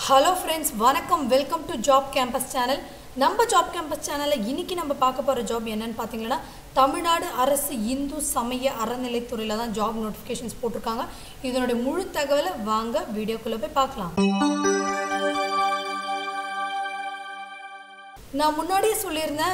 hello friends வணக்கம் welcome to job campus channel நம்ம job campus சேனலில் இன்னைக்கு நம்ம பார்க்க போகிற ஜாப் என்னன்னு பார்த்தீங்கன்னா தமிழ்நாடு அரசு இந்து சமய அறநிலைத்துறையில் தான் ஜாப் நோட்டிஃபிகேஷன்ஸ் போட்டிருக்காங்க இதனுடைய முழு தகவலை வாங்க வீடியோக்குள்ளே போய் பார்க்கலாம் நான் முன்னாடியே சொல்லியிருந்தேன்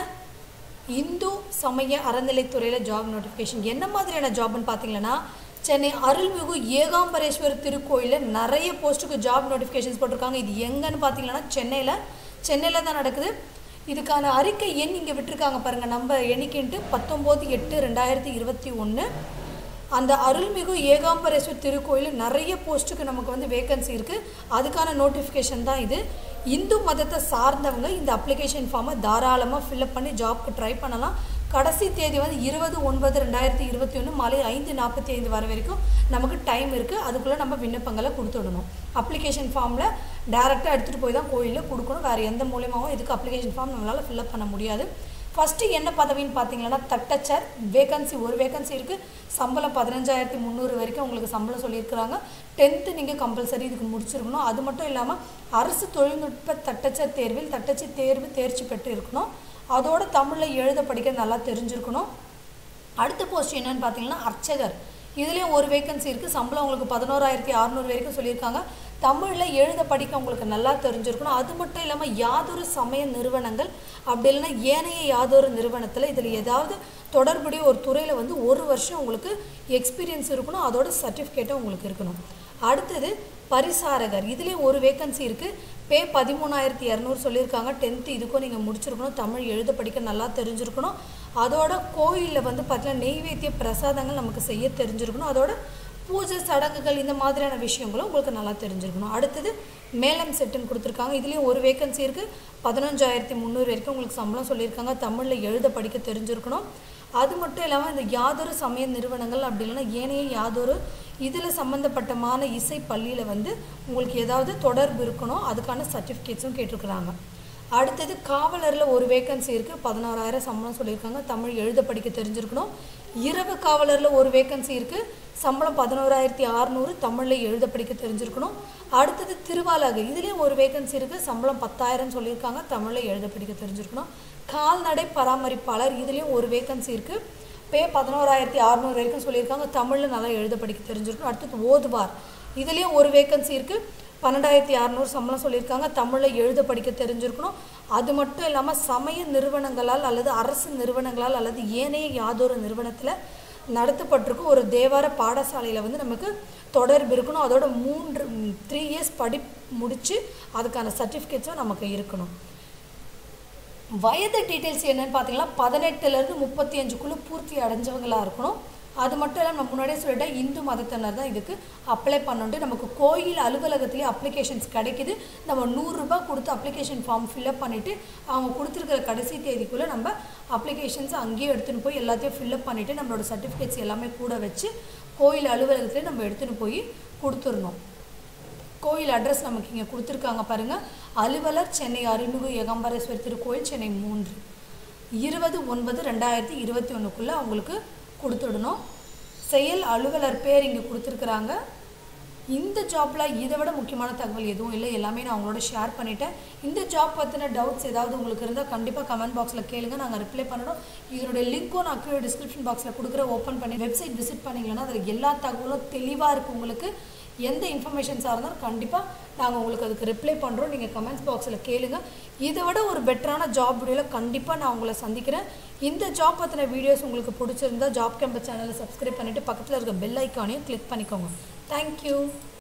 இந்து சமய அறநிலைத்துறையில் ஜாப் நோட்டிஃபிகேஷன் என்ன மாதிரியான ஜாப்னு பார்த்தீங்கன்னா சென்னை அருள்மிகு ஏகாம்பரேஸ்வரர் திருக்கோயிலில் நிறைய போஸ்ட்டுக்கு ஜாப் நோட்டிஃபிகேஷன்ஸ் போட்டிருக்காங்க இது எங்கன்னு பார்த்தீங்கன்னா சென்னையில் சென்னையில் தான் நடக்குது இதுக்கான அறிக்கை எண் இங்கே விட்டுருக்காங்க பாருங்கள் நம்ம எண்ணிக்கைன்ட்டு பத்தொம்போது எட்டு ரெண்டாயிரத்தி இருபத்தி ஒன்று அந்த அருள்மிகு ஏகாம்பரேஸ்வர் திருக்கோயில் நிறைய போஸ்ட்டுக்கு நமக்கு வந்து வேகன்சி இருக்குது அதுக்கான நோட்டிஃபிகேஷன் தான் இது இந்து மதத்தை சார்ந்தவங்க இந்த அப்ளிகேஷன் ஃபார்மை தாராளமாக ஃபில்அப் பண்ணி ஜாப்க்கு ட்ரை பண்ணலாம் கடைசி தேதி வந்து இருபது ஒன்பது ரெண்டாயிரத்தி இருபத்தி ஒன்று மாலை ஐந்து நாற்பத்தி ஐந்து வர வரைக்கும் நமக்கு டைம் இருக்குது அதுக்குள்ளே நம்ம விண்ணப்பங்களை கொடுத்துடணும் அப்ளிகேஷன் ஃபார்மில் டேரெக்டாக எடுத்துகிட்டு போய் தான் கோயிலில் கொடுக்கணும் வேறு எந்த மூலியமாகவும் இதுக்கு அப்ளிகேஷன் ஃபார்ம் நம்மளால் ஃபில்அப் பண்ண முடியாது ஃபஸ்ட்டு என்ன பதவின்னு பார்த்தீங்கன்னா தட்டச்சர் வேகன்சி ஒரு வேகன்சி இருக்குது சம்பளம் பதினஞ்சாயிரத்தி முந்நூறு வரைக்கும் உங்களுக்கு சம்பளம் சொல்லியிருக்கிறாங்க டென்த்து நீங்கள் கம்பல்சரி இதுக்கு முடிச்சிருக்கணும் அது மட்டும் இல்லாமல் அரசு தொழில்நுட்ப தட்டச்சர் தேர்வில் தட்டச்சு தேர்வு தேர்ச்சி பெற்று இருக்கணும் அதோட தமிழில் எழுத படிக்க நல்லா தெரிஞ்சிருக்கணும் அடுத்த போஸ்ட் என்னன்னு பார்த்தீங்கன்னா அர்ச்சகர் இதுலேயும் ஒரு வேகன்சி இருக்குது சம்பளம் உங்களுக்கு பதினோராயிரத்தி அறநூறு வரைக்கும் சொல்லியிருக்காங்க தமிழில் எழுத படிக்க உங்களுக்கு நல்லா தெரிஞ்சிருக்கணும் அது மட்டும் இல்லாமல் யாதொரு சமய நிறுவனங்கள் அப்படி இல்லைன்னா ஏனைய யாதொரு நிறுவனத்தில் இதில் ஏதாவது தொடர்புடைய ஒரு துறையில் வந்து ஒரு வருஷம் உங்களுக்கு எக்ஸ்பீரியன்ஸ் இருக்கணும் அதோட சர்டிஃபிகேட்டும் உங்களுக்கு இருக்கணும் அடுத்தது பரிசாரகர் இதுலேயும் ஒரு வேகன்சி இருக்குது பே பதிமூணாயிரத்தி இரநூறு சொல்லியிருக்காங்க டென்த்து இதுக்கும் நீங்கள் முடிச்சிருக்கணும் தமிழ் எழுத படிக்க நல்லா தெரிஞ்சிருக்கணும் அதோட கோயிலில் வந்து பார்த்தீங்கன்னா நெய்வேத்திய பிரசாதங்கள் நமக்கு செய்ய தெரிஞ்சிருக்கணும் அதோட பூஜை சடங்குகள் இந்த மாதிரியான விஷயங்களும் உங்களுக்கு நல்லா தெரிஞ்சிருக்கணும் அடுத்தது மேலம் செட்டுன்னு கொடுத்துருக்காங்க இதுலேயும் ஒரு வேகன்சி இருக்குது பதினஞ்சாயிரத்தி முந்நூறு வரைக்கும் உங்களுக்கு சம்பளம் சொல்லியிருக்காங்க தமிழில் எழுத படிக்க தெரிஞ்சிருக்கணும் அது மட்டும் இல்லாமல் இந்த யாதொரு சமய நிறுவனங்கள் அப்படி இல்லைன்னா ஏனைய யாதொரு இதில் சம்மந்தப்பட்டமான இசை பள்ளியில் வந்து உங்களுக்கு ஏதாவது தொடர்பு இருக்கணும் அதுக்கான சர்டிஃபிகேட்ஸும் கேட்டிருக்கிறாங்க அடுத்தது காவலரில் ஒரு வேகன்சி இருக்குது பதினோராயிரம் சம்பளம் சொல்லியிருக்காங்க தமிழ் எழுத படிக்க தெரிஞ்சிருக்கணும் இரவு காவலரில் ஒரு வேகன்சி இருக்குது சம்பளம் பதினோராயிரத்தி அறநூறு தமிழில் எழுத படிக்க தெரிஞ்சிருக்கணும் அடுத்தது திருவாலகு இதுலேயும் ஒரு வேகன்சி இருக்குது சம்பளம் பத்தாயிரம் சொல்லியிருக்காங்க தமிழில் எழுத படிக்க தெரிஞ்சிருக்கணும் கால்நடை பராமரிப்பாளர் இதுலேயும் ஒரு வேகன்சி இருக்குது பே பதினோராயிரத்தி அறநூறு வரைக்கும் சொல்லியிருக்காங்க தமிழில் நல்லா எழுத படிக்க தெரிஞ்சிருக்கணும் அடுத்தது ஓதுவார் இதுலேயும் ஒரு வேகன்சி இருக்குது பன்னெண்டாயிரத்தி அறநூறு சம்பளம் சொல்லியிருக்காங்க தமிழில் எழுத படிக்க தெரிஞ்சிருக்கணும் அது மட்டும் இல்லாமல் சமய நிறுவனங்களால் அல்லது அரசு நிறுவனங்களால் அல்லது ஏனைய யாதொரு நிறுவனத்தில் நடத்தப்பட்டிருக்கும் ஒரு தேவார பாடசாலையில் வந்து நமக்கு தொடர்பு இருக்கணும் அதோட மூன்று த்ரீ இயர்ஸ் படி முடித்து அதுக்கான சர்டிஃபிகேட்ஸும் நமக்கு இருக்கணும் வயது டீட்டெயில்ஸ் என்னன்னு பார்த்தீங்கன்னா பதினெட்டுலேருந்து முப்பத்தி அஞ்சுக்குள்ளே பூர்த்தி அடைஞ்சவங்களாக இருக்கணும் அது மட்டும் இல்லாமல் நம்ம முன்னாடியே சொல்லிட்டேன் இந்து மதத்தினர் தான் இதுக்கு அப்ளை பண்ணிட்டு நமக்கு கோயில் அலுவலகத்துலேயே அப்ளிகேஷன்ஸ் கிடைக்குது நம்ம நூறுரூபா கொடுத்து அப்ளிகேஷன் ஃபார்ம் ஃபில்அப் பண்ணிவிட்டு அவங்க கொடுத்துருக்கிற கடைசி தேதிக்குள்ளே நம்ம அப்ளிகேஷன்ஸ் அங்கேயே எடுத்துகிட்டு போய் எல்லாத்தையும் ஃபில்அப் பண்ணிவிட்டு நம்மளோட சர்டிஃபிகேட்ஸ் எல்லாமே கூட வச்சு கோயில் அலுவலகத்துலேயே நம்ம எடுத்துகிட்டு போய் கொடுத்துடணும் கோயில் அட்ரஸ் நமக்கு இங்கே கொடுத்துருக்காங்க பாருங்கள் அலுவலர் சென்னை அருள்மிகு ஏகாம்பரேஸ்வர் திருக்கோயில் சென்னை மூன்று இருபது ஒன்பது ரெண்டாயிரத்தி இருபத்தி ஒன்றுக்குள்ளே அவங்களுக்கு கொடுத்துடணும் செயல் அலுவலர் பேர் இங்கே கொடுத்துருக்குறாங்க இந்த ஜாப்பில் இதை விட முக்கியமான தகவல் எதுவும் இல்லை எல்லாமே நான் உங்களோட ஷேர் பண்ணிட்டேன் இந்த ஜாப் பற்றின டவுட்ஸ் ஏதாவது உங்களுக்கு இருந்தால் கண்டிப்பாக கமெண்ட் பாக்ஸில் கேளுங்க நாங்கள் ரிப்ளை பண்ணணும் இதனுடைய லிங்க்கும் நான் கீழே டிஸ்கிரிப்ஷன் பாக்ஸில் கொடுக்குற ஓப்பன் பண்ணி வெப்சைட் விசிட் பண்ணிங்களன்னா அதில் எல்லா தகவலும் தெளிவாக இருக்குது உங்களுக்கு எந்த இன்ஃபர்மேஷன்ஸாக இருந்தாலும் கண்டிப்பாக நாங்கள் உங்களுக்கு அதுக்கு ரிப்ளை பண்ணுறோம் நீங்கள் கமெண்ட்ஸ் பாக்ஸில் கேளுங்க இதை விட ஒரு பெட்டரான ஜாப் வீடியோவில் கண்டிப்பாக நான் உங்களை சந்திக்கிறேன் இந்த ஜாப் பற்றின வீடியோஸ் உங்களுக்கு பிடிச்சிருந்தா ஜாப் கேம்பஸ் சேனலை சப்ஸ்கிரைப் பண்ணிவிட்டு பக்கத்தில் இருக்க பெல் ஐக்கானையும் கிளிக் பண்ணிக்கோங்க தேங்க்யூ